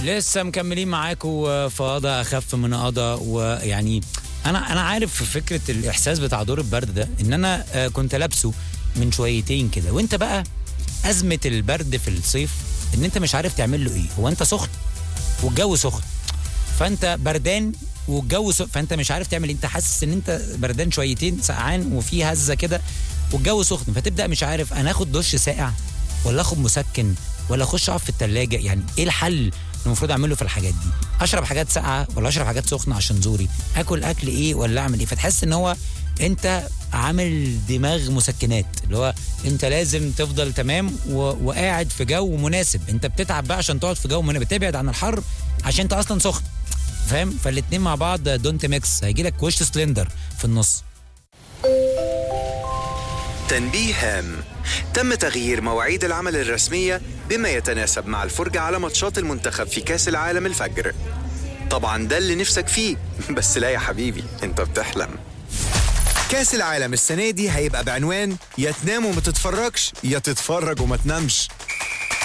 لسه مكملين معاكم في قضاء اخف من قضاء ويعني انا انا عارف فكره الاحساس بتاع دور البرد ده ان انا آه، كنت لابسه من شويتين كده وانت بقى ازمه البرد في الصيف ان انت مش عارف تعمل له ايه هو انت سخن والجو سخن فانت بردان والجو سخن فانت مش عارف تعمل إيه. انت حاسس ان انت بردان شويتين سقعان وفي هزه كده والجو سخن فتبدا مش عارف انا اخد دش ساقع ولا اخد مسكن ولا اخش اقف في الثلاجه يعني ايه الحل اللي المفروض اعمله في الحاجات دي اشرب حاجات ساقعه ولا اشرب حاجات سخنه عشان زوري اكل اكل ايه ولا اعمل ايه فتحس ان هو انت عامل دماغ مسكنات اللي هو انت لازم تفضل تمام و... وقاعد في جو مناسب انت بتتعب بقى عشان تقعد في جو مناسب بتبعد عن الحر عشان انت اصلا سخن فاهم فالاتنين مع بعض دونت ميكس هيجي لك وش سلندر في النص تنبيه هام تم تغيير مواعيد العمل الرسمية بما يتناسب مع الفرجة على ماتشات المنتخب في كأس العالم الفجر طبعا ده اللي نفسك فيه بس لا يا حبيبي انت بتحلم كأس العالم السنة دي هيبقى بعنوان يا تنام وما تتفرجش يا تتفرج وما تنامش